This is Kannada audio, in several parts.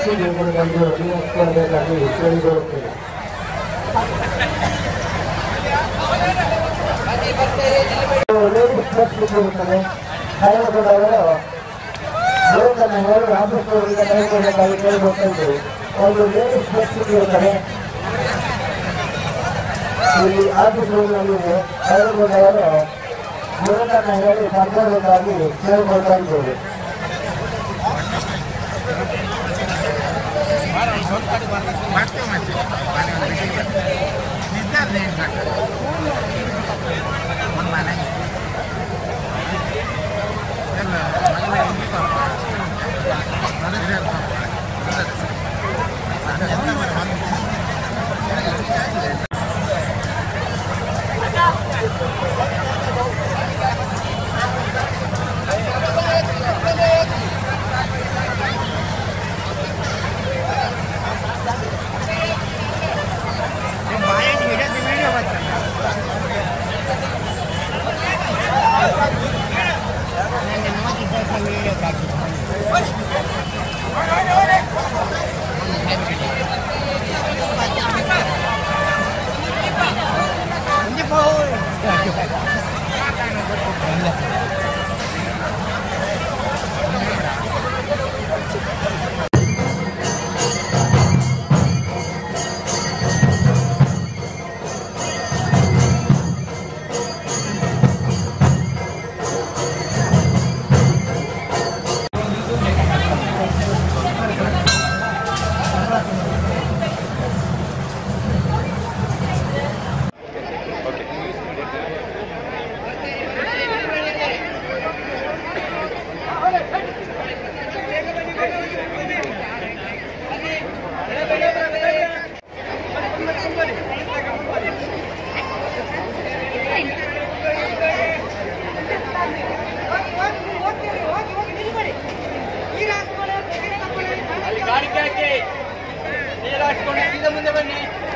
ವಸತಿ ಯೋಜನೆಗಳನ್ನು ಅಭಿವೃದ್ಧಿಸಬೇಕಾಗಿ ಕೇಳಿಕೊಳ್ಳುತ್ತೇವೆ ಲೇಡೀಸ್ ಬಸ್ ಇರುತ್ತದೆ ಹಳೆಯದವರು ಬೋರ್ಡನ್ನು ಎರಡು ಆಫೀಸ್ಗಳಿಗೆ ತೆಗೆದುಕೊಳ್ಳಬೇಕಾಗಿ ಕೇಳಿಕೊಳ್ತಾ ಇದ್ದೇವೆ ಒಂದು ಲೇಡೀಸ್ ಬಸ್ ಇರುತ್ತದೆ ಇಲ್ಲಿ ಆಫೀಸ್ಗಳಲ್ಲಿ ತೆಗೆದುಕೊಂಡವರು ಬೋರ್ಡನ್ನು ಹೇಳಿ ಪಡ್ಕೊಳ್ಬೇಕಾಗಿ ಕೇಳಿಕೊಳ್ತಾ ಇದ್ದೇವೆ ಗಾಡಿಗೆ ಹಾಕಿ ನೀರು ಹಾಕ್ಕೊಂಡು ಸೀದಾ ಮುಂದೆ ಬನ್ನಿ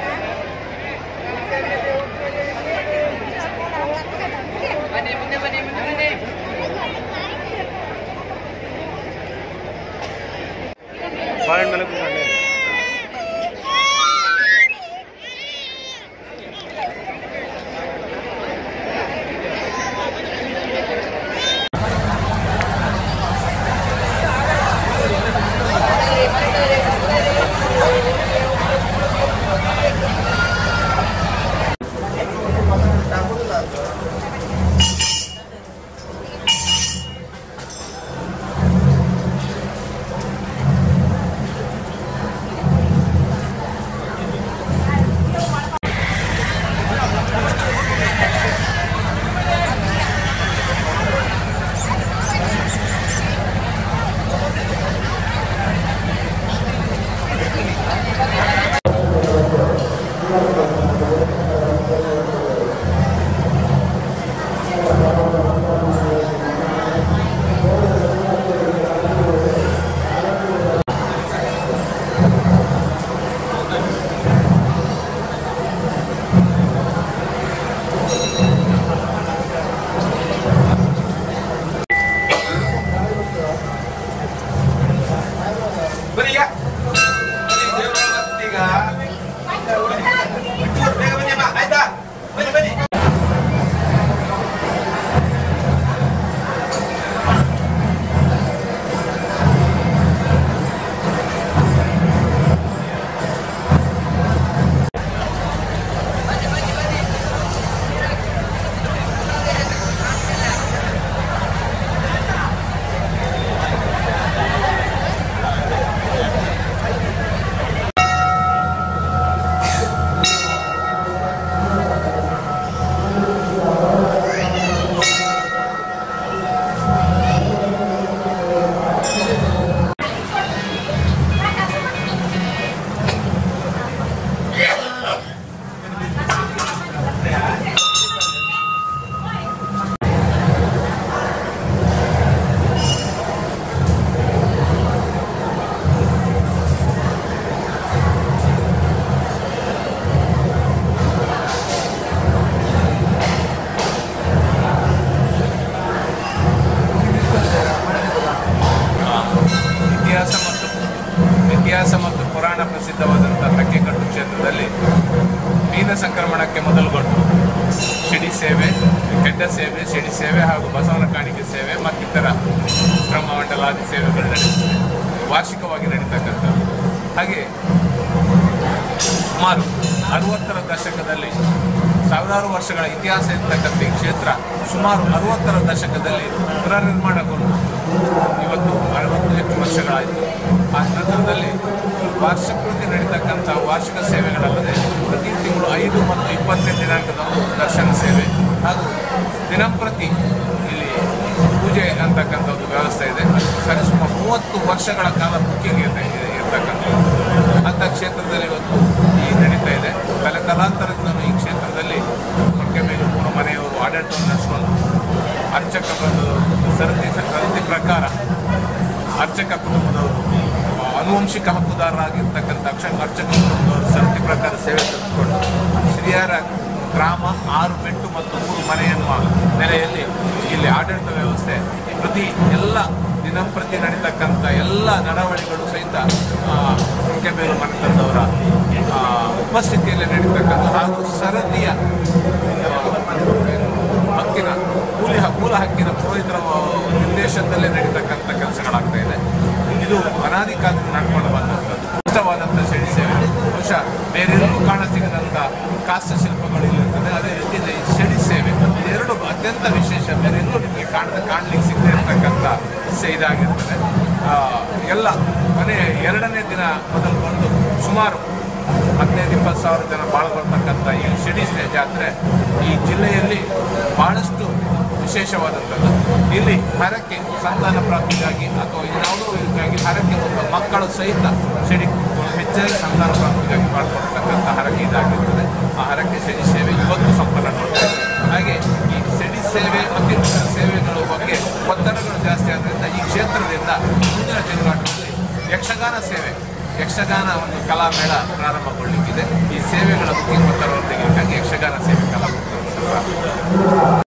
ಬನ್ನಿ ಮುಂದೆ ಬನ್ನಿ ಮುಂದೆ ಬನ್ನಿ ಬಾಳೆಹಣ್ಣು ಮೇಲೆ ಕೂತ್ಕೊಳ್ಳಿ. ಇತಿಹಾಸ ಮತ್ತು ಪುರಾಣ ಪ್ರಸಿದ್ಧವಾದಂಥ ತಕ್ಕೆಕಟ್ಟು ಕ್ಷೇತ್ರದಲ್ಲಿ ಮೀನ ಸಂಕ್ರಮಣಕ್ಕೆ ಮೊದಲುಗೊಂಡು ಶಿಡಿ ಸೇವೆ ಕೆಡ್ಡ ಸೇವೆ ಶಿಡಿ ಸೇವೆ ಹಾಗೂ ಬಸವನ ಕಾಣಿಕೆ ಸೇವೆ ಮತ್ತಿತರ ಬ್ರಹ್ಮಮಂಡಲಾದಿ ಸೇವೆಗಳು ನಡೆಯುತ್ತವೆ ವಾರ್ಷಿಕವಾಗಿ ನಡೀತಕ್ಕಂಥದ್ದು ಹಾಗೆ ಸುಮಾರು ಅರವತ್ತರ ದಶಕದಲ್ಲಿ ಸಾವಿರಾರು ವರ್ಷಗಳ ಇತಿಹಾಸ ಇರ್ತಕ್ಕಂಥ ಈ ಕ್ಷೇತ್ರ ಸುಮಾರು ಅರವತ್ತರ ದಶಕದಲ್ಲಿ ಪುನರ್ನಿರ್ಮಾಣಗೊಂಡು ಇವತ್ತು ಅರವತ್ತು ಹೆಚ್ಚು ವರ್ಷಗಳಾಯಿತು ಆ ನಂತರದಲ್ಲಿ ವಾರ್ಷಿಕವಾಗಿ ನಡೀತಕ್ಕಂಥ ವಾರ್ಷಿಕ ಸೇವೆಗಳಲ್ಲದೆ ಪ್ರತಿ ತಿಂಗಳು ಐದು ಮತ್ತು ಇಪ್ಪತ್ತನೇ ದಿನಾಂಕದಂದು ದರ್ಶನ ಸೇವೆ ಹಾಗೂ ದಿನಂಪ್ರತಿ ಇಲ್ಲಿ ಪೂಜೆ ಅಂತಕ್ಕಂಥ ಒಂದು ವ್ಯವಸ್ಥೆ ಇದೆ ಅದು ಸರಿಸುಮಾರು ಮೂವತ್ತು ವರ್ಷಗಳ ಕಾಲ ಬುಕ್ಕಿಂಗ್ ಇದೆ ಇದೆ- ಇರ್ತಕ್ಕಂಥದ್ದು ಅಂಥ ಕ್ಷೇತ್ರದಲ್ಲಿ ಇವತ್ತು ಈ ನಡೀತಾ ಇದೆ ತಲೆ ತಲಾಂತರದಿಂದಲೂ ಈ ಕ್ಷೇತ್ರದಲ್ಲಿ ಕೊಡ್ಕೆಬೇಲೂರು ಮನೆಯವರು ಆಡಳಿತವನ್ನು ನಡೆಸ್ಕೊಂಡು ಅರ್ಚಕ ಬಂಧುವರು ಸರತಿ ಸರತಿ ಪ್ರಕಾರ ಅರ್ಚಕ ಕುಟುಂಬದವರು ಆ, ಆನುವಂಶಿಕ ಹಕ್ಕುದಾರರಾಗಿರ್ತಕ್ಕಂಥ ಅಕ್ಷ ಅರ್ಚಕ ಕುಟುಂಬದವರು ಸರತಿ ಪ್ರಕಾರ ಸೇವೆ ಸಲ್ಲಿಸಿಕೊಂಡು ಶ್ರೀಯರ ಗ್ರಾಮ ಆರು ಬೆಟ್ಟು ಮತ್ತು ಮೂರು ಮನೆ ಎನ್ನುವ ನೆಲೆಯಲ್ಲಿ ಇಲ್ಲಿ ಆಡಳಿತ ವ್ಯವಸ್ಥೆ ಪ್ರತಿ ಎಲ್ಲ ದಿನಂಪ್ರತಿ ನಡೀತಕ್ಕಂಥ ಎಲ್ಲ ನಡವಳಿಕೆಗಳು ಸಹಿತ ಕುಂಕೆಬೇರು ಮನೆತಂದವರ ಆ, ಉಪಸ್ಥಿತಿಯಲ್ಲಿ ನಡೀತಕ್ಕಂಥ ಹಾಗೂ ಸರದಿಯ ಆ, ಹಕ್ಕಿನ ಕೂಲಿ ಹ- ಮೂಲ ಹಕ್ಕಿನ ಪುರೋಹಿತರ ನಿರ್ದೇಶನದಲ್ಲೇ ನಡೀತಕ್ಕಂಥ ಕೆಲಸಗಳಾಗ್ತಾ ಇದೆ ಇದು ಅನಾದಿ ಕಾಲದಿಂದ ನಡ್ಕೊಂಡು ಬಂದಂಥದ್ದು ಇಷ್ಟವಾದಂಥ ಶೆಡಿ ಸೇವೆ ಬಹುಶಃ ಬೇರೆಲ್ಲೂ ಕಾಣಸಿಗದಂಥ ಕಾಸ್ತ ಶಿಲ್ಪಗಳು ಇಲ್ಲಿರ್ತದೆ ಅದೇ ರೀತಿಯಲ್ಲಿ ಶೆಡಿ ಸೇವೆ ಎರಡು ಅತ್ಯಂತ ವಿಶೇಷ ಬೇರೆಲ್ಲೂ ನಿಮಗೆ ಕಾಣದ ಕಾಣಲಿಕ್ಕೆ ಸಿಗದೆ ಇರ್ತಕ್ಕಂಥ ಸೆ ಇದಾಗಿರ್ತದೆ ಆ, ಎಲ್ಲ ಕೊನೆ ಎರಡನೇ ದಿನ ಮೊದಲುಗೊಂಡು ಸುಮಾರು ಹದಿನೈದು ಇಪ್ಪತ್ತು ಸಾವಿರ ಜನ ಪಾಲ್ಗೊಳ್ತಕ್ಕಂಥ ಈ ಶಿಡಿ ಜಾತ್ರೆ ಈ ಜಿಲ್ಲೆಯಲ್ಲಿ ಬಹಳಷ್ಟು ವಿಶೇಷವಾದಂಥದ್ದು ಇಲ್ಲಿ ಹರಕೆ ಸಂತಾನ ಪ್ರಾಪ್ತಿಗಾಗಿ ಅಥವಾ ಇನ್ಯಾವುದೋ ಇದಕ್ಕಾಗಿ ಹರಕೆ ಒಬ್ಬ ಮಕ್ಕಳು ಸಹಿತ ಶಿಡಿ ಹೆಚ್ಚಾಗಿ ಸಂತಾನ ಪ್ರಾಪ್ತಿಗಾಗಿ ಮಾಡ್ಕೊಳ್ತಕ್ಕಂಥ ಹರಕೆ ಇದಾಗಿರ್ತದೆ ಆ ಹರಕೆ ಶೆಡಿ ಸೇವೆ ಇವತ್ತು ಸಂಪನ್ನಗೊಳ್ತಾ ಇದೆ ಹಾಗೆ ಈ ಶೆಡಿ ಸೇವೆ ಮತ್ತು ಇತರ ಸೇವೆಗಳ ಬಗ್ಗೆ ಒತ್ತಡಗಳು ಜಾಸ್ತಿ ಆದ್ದರಿಂದ ಈ ಕ್ಷೇತ್ರದಿಂದ ಮುಂದಿನ ತಿರುಗಾಟದಲ್ಲಿ ಯಕ್ಷಗಾನ ಸೇವೆ ಯಕ್ಷಗಾನ ಒಂದು ಕಲಾಮೇಳ ಪ್ರಾರಂಭಗೊಳ್ಳಿಕ್ಕಿದೆ ಈ ಸೇವೆಗಳ ಬುಕ್ಕಿಂಗ್ ಒತ್ತಡವನ್ನು ತೆಗೆಯಲಿಕ್ಕಾಗಿ ಯಕ್ಷಗಾನ ಸೇವೆ ಕಲಾ